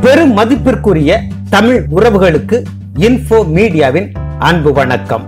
பெரும் மதிப்பிற்குரிய தமிழ் உறவுகளுக்கு இன்ஃபோ மீடியாவின் அன்பு வணக்கம்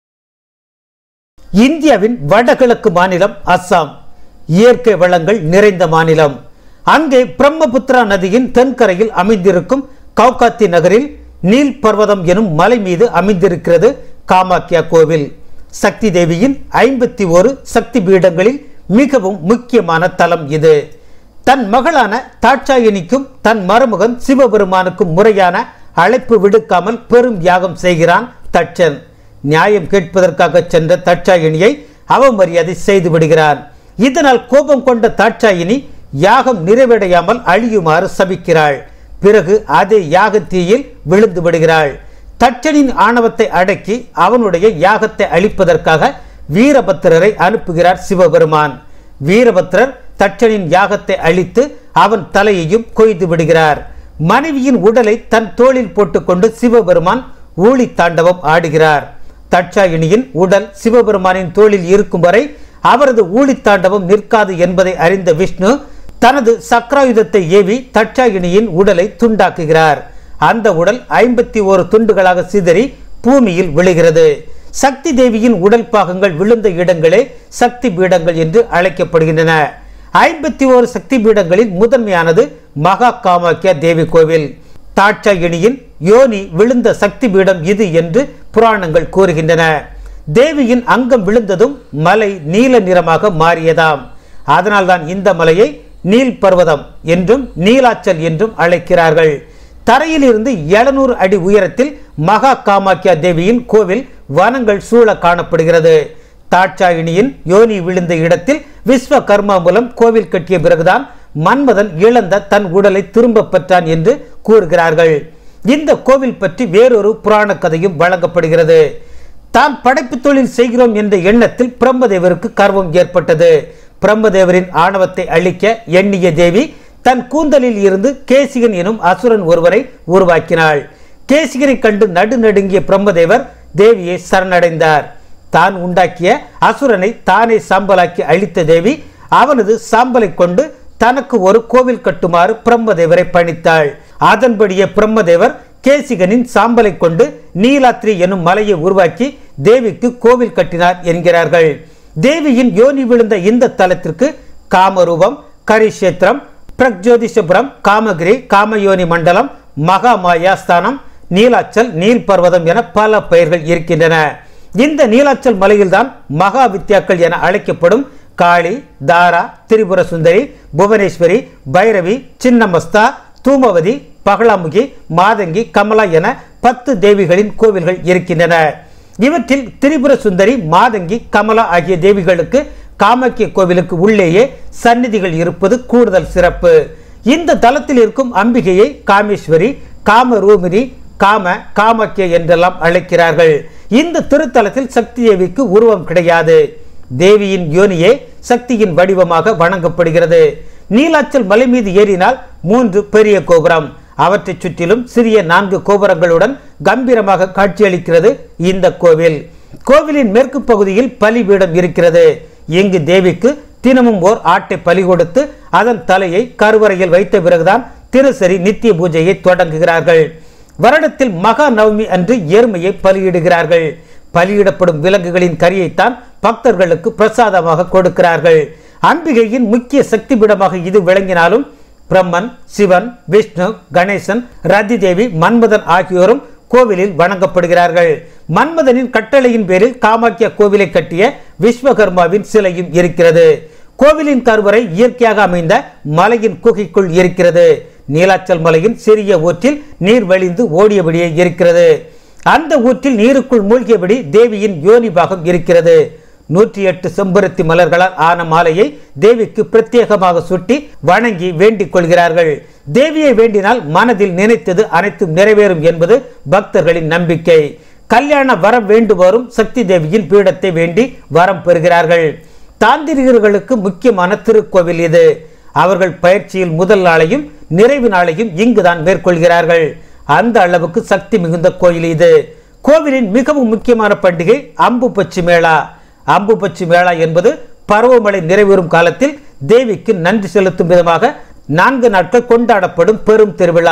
இந்தியாவின் வடகிழக்கு மாநிலம் அஸ்ஸாம் இயற்கை வளங்கள் நிறைந்த மாநிலம் அங்கே பிரம்மபுத்திரா நதியின் தென்கரையில் அமைந்திருக்கும் கவுகாத்தி நகரில் நீல் பர்வதம் எனும் மலை மீது அமைந்திருக்கிறது காமாக்கியா கோவில் சக்தி தேவியின் ஐம்பத்தி ஒரு சக்தி பீடங்களில் மிகவும் முக்கியமான தலம் இது தன் மகளான தாட்சாயணிக்கும் தன் மருமகன் சிவபெருமானுக்கும் முறையான அழைப்பு விடுக்காமல் பெரும் யாகம் செய்கிறான் தட்சன் நியாயம் கேட்பதற்காக சென்ற தட்சாயினியை அவமரியாதை செய்து விடுகிறான் இதனால் கோபம் கொண்ட தாட்சாயினி யாகம் நிறைவடையாமல் அழியுமாறு சபிக்கிறாள் பிறகு அதே யாகத்தீயில் விழுந்து விடுகிறாள் தட்சனின் ஆணவத்தை அடக்கி அவனுடைய யாகத்தை அழிப்பதற்காக வீரபத்திரரை அனுப்புகிறார் சிவபெருமான் வீரபத்திரர் தட்சனின் யாகத்தை அழித்து அவன் தலையையும் கொய்து விடுகிறார் மனைவியின் உடலை தன் தோளில் போட்டுக்கொண்டு சிவபெருமான் ஊழி தாண்டவம் ஆடுகிறார் தட்சாயினியின் உடல் சிவபெருமானின் தோளில் இருக்கும் வரை அவரது ஊழித்தாண்டவம் நிற்காது என்பதை அறிந்த விஷ்ணு தனது சக்கராயுதத்தை ஏவி தட்சாயினியின் உடலை துண்டாக்குகிறார் அந்த உடல் ஐம்பத்தி ஒரு துண்டுகளாக சிதறி பூமியில் விழுகிறது சக்தி தேவியின் உடல் பாகங்கள் விழுந்த இடங்களே சக்தி பீடங்கள் என்று அழைக்கப்படுகின்றன ஐம்பத்தி ஓரு சக்தி பீடங்களில் முதன்மையானது மகா காமாக்கியா தேவி கோவில் தாட்சாயினியின் யோனி விழுந்த சக்தி பீடம் இது என்று புராணங்கள் கூறுகின்றன தேவியின் அங்கம் விழுந்ததும் மலை நீல நிறமாக மாறியதாம் அதனால்தான் இந்த மலையை நீல் பர்வதம் என்றும் நீலாச்சல் என்றும் அழைக்கிறார்கள் தரையிலிருந்து எழுநூறு அடி உயரத்தில் மகா காமாக்கியா தேவியின் கோவில் வனங்கள் சூழ காணப்படுகிறது தாட்சாயினியின் யோனி விழுந்த இடத்தில் விஸ்வகர்மா மூலம் கோவில் கட்டிய பிறகுதான் மன்மதன் இழந்த தன் உடலை திரும்ப பெற்றான் என்று கூறுகிறார்கள் இந்த கோவில் பற்றி வேறொரு புராண கதையும் வழங்கப்படுகிறது தான் படைப்பு தொழில் செய்கிறோம் என்ற எண்ணத்தில் பிரம்மதேவருக்கு கர்வம் ஏற்பட்டது பிரம்மதேவரின் ஆணவத்தை அழிக்க எண்ணிய தேவி தன் கூந்தலில் இருந்து கேசிகன் எனும் அசுரன் ஒருவரை உருவாக்கினாள் கேசிகனை கண்டு நடுநடுங்கிய பிரம்மதேவர் தேவியை சரணடைந்தார் தான் உண்டாக்கிய அசுரனை தானே சாம்பலாக்கி அழித்த தேவி அவனது சாம்பலை கொண்டு தனக்கு ஒரு கோவில் கட்டுமாறு பிரம்மதேவரை பணித்தாள் அதன்படியே பிரம்மதேவர் கேசிகனின் சாம்பலை கொண்டு நீலாத்ரி எனும் மலையை உருவாக்கி தேவிக்கு கோவில் கட்டினார் என்கிறார்கள் தேவியின் யோனி விழுந்த இந்த தலத்திற்கு காமரூபம் கரிஷேத்திரம் பிரக்ஜோதிஷபுரம் காமகிரி காமயோனி மண்டலம் மகாமாயாஸ்தானம் நீலாச்சல் நீல் பர்வதம் என பல பெயர்கள் இருக்கின்றன இந்த நீலாச்சல் மலையில்தான் மகா வித்யாக்கள் என அழைக்கப்படும் காளி தாரா திரிபுர சுந்தரி புவனேஸ்வரி பைரவி சின்னமஸ்தா தூமவதி பகலாமுகி மாதங்கி கமலா என பத்து தேவிகளின் கோவில்கள் இருக்கின்றன இவற்றில் திரிபுர சுந்தரி மாதங்கி கமலா ஆகிய தேவிகளுக்கு காமாக்கிய கோவிலுக்கு உள்ளேயே சந்நிதிகள் இருப்பது கூடுதல் சிறப்பு இந்த தலத்தில் இருக்கும் அம்பிகையை காமேஸ்வரி காமரூபிணி காம காமாக்கிய என்றெல்லாம் அழைக்கிறார்கள் இந்த திருத்தலத்தில் சக்தி தேவிக்கு உருவம் கிடையாது தேவியின் யோனியே சக்தியின் வடிவமாக வணங்கப்படுகிறது நீலாச்சல் மலை மீது ஏறினால் மூன்று பெரிய கோபுரம் அவற்றைச் சுற்றிலும் சிறிய நான்கு கோபுரங்களுடன் கம்பீரமாக காட்சியளிக்கிறது இந்த கோவில் கோவிலின் மேற்கு பகுதியில் பலிபீடம் இருக்கிறது இங்கு தேவிக்கு தினமும் ஓர் ஆட்டை பலி கொடுத்து அதன் தலையை கருவறையில் வைத்த பிறகுதான் தினசரி நித்திய பூஜையை தொடங்குகிறார்கள் வருடத்தில் மகா நவமி அன்று எருமையை பலியிடுகிறார்கள் பலியிடப்படும் விலங்குகளின் கரியைத்தான் பக்தர்களுக்கு பிரசாதமாக கொடுக்கிறார்கள் அம்பிகையின் முக்கிய சக்தி பீடமாக இது விளங்கினாலும் பிரம்மன் சிவன் விஷ்ணு கணேசன் ரதி தேவி மன்மதன் ஆகியோரும் கோவிலில் வணங்கப்படுகிறார்கள் மன்மதனின் கட்டளையின் பேரில் காமாக்கிய கோவிலை கட்டிய விஸ்வகர்மாவின் சிலையும் இருக்கிறது கோவிலின் கருவறை இயற்கையாக அமைந்த மலையின் குகைக்குள் இருக்கிறது நீலாச்சல் மலையின் சிறிய ஊற்றில் நீர் வழிந்து ஓடியபடியே இருக்கிறது அந்த ஊற்றில் நீருக்குள் மூழ்கியபடி தேவியின் யோனி பாகம் இருக்கிறது நூற்றி எட்டு செம்பருத்தி மலர்களால் ஆன மாலையை தேவிக்கு பிரத்யேகமாக சுட்டி வணங்கி வேண்டிக் கொள்கிறார்கள் தேவியை வேண்டினால் மனதில் நினைத்தது அனைத்தும் நிறைவேறும் என்பது பக்தர்களின் நம்பிக்கை கல்யாண வரம் வேண்டுவோரும் சக்தி தேவியின் பீடத்தை வேண்டி வரம் பெறுகிறார்கள் தாந்திரிகர்களுக்கு முக்கியமான திருக்கோவில் இது அவர்கள் பயிற்சியில் முதல் நாளையும் நிறைவு நாளையும் இங்குதான் மேற்கொள்கிறார்கள் அந்த அளவுக்கு சக்தி மிகுந்த கோயில் இது கோவிலின் மிகவும் முக்கியமான பண்டிகை அம்பு பச்சி மேளா அம்பு பச்சி மேளா என்பது பருவமழை நிறைவேறும் காலத்தில் தேவிக்கு நன்றி செலுத்தும் விதமாக நான்கு நாட்கள் கொண்டாடப்படும் பெரும் திருவிழா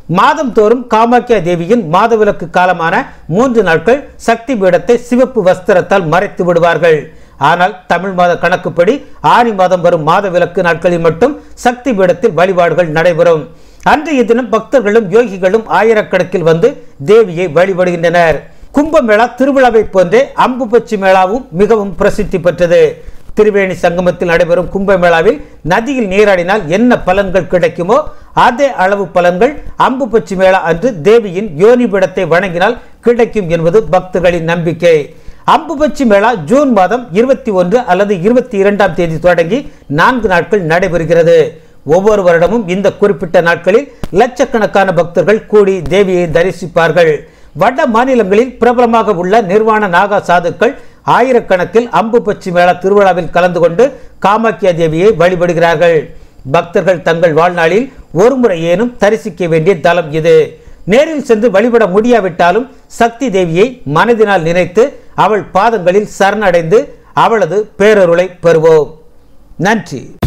மாதந்தோறும் காமாக்கியா தேவியின் மாதவிலக்கு காலமான மூன்று நாட்கள் சக்தி பீடத்தை சிவப்பு வஸ்திரத்தால் மறைத்து விடுவார்கள் ஆனால் தமிழ் மாத கணக்குப்படி ஆனி மாதம் வரும் மாதவிலக்கு நாட்களில் மட்டும் சக்தி பீடத்தில் வழிபாடுகள் நடைபெறும் அன்றைய தினம் பக்தர்களும் யோகிகளும் ஆயிரக்கணக்கில் வந்து தேவியை வழிபடுகின்றனர் கும்பமேளா திருவிழாவை போன்றே அம்புபச்சி மேளாவும் மிகவும் பிரசித்தி பெற்றது திரிவேணி சங்கமத்தில் நடைபெறும் கும்பமேளாவில் நதியில் நீராடினால் என்ன பலன்கள் கிடைக்குமோ அதே அளவு பலன்கள் அம்புபச்சி மேளா அன்று தேவியின் யோனிபிடத்தை வணங்கினால் கிடைக்கும் என்பது பக்தர்களின் நம்பிக்கை அம்புபச்சி மேளா ஜூன் மாதம் இருபத்தி ஒன்று அல்லது இருபத்தி இரண்டாம் தேதி தொடங்கி நான்கு நாட்கள் நடைபெறுகிறது ஒவ்வொரு வருடமும் இந்த குறிப்பிட்ட நாட்களில் லட்சக்கணக்கான பக்தர்கள் கூடி தேவியை தரிசிப்பார்கள் வட மாநிலங்களில் பிரபலமாக உள்ள நிர்வாண நாகா சாதுக்கள் ஆயிரக்கணக்கில் அம்புபச்சி மேளா திருவிழாவில் கலந்து கொண்டு காமாக்கியா தேவியை வழிபடுகிறார்கள் பக்தர்கள் தங்கள் வாழ்நாளில் ஒருமுறை ஏனும் தரிசிக்க வேண்டிய தலம் இது நேரில் சென்று வழிபட முடியாவிட்டாலும் சக்தி தேவியை மனதினால் நினைத்து அவள் பாதங்களில் சரணடைந்து அவளது பேரருளை பெறுவோம் நன்றி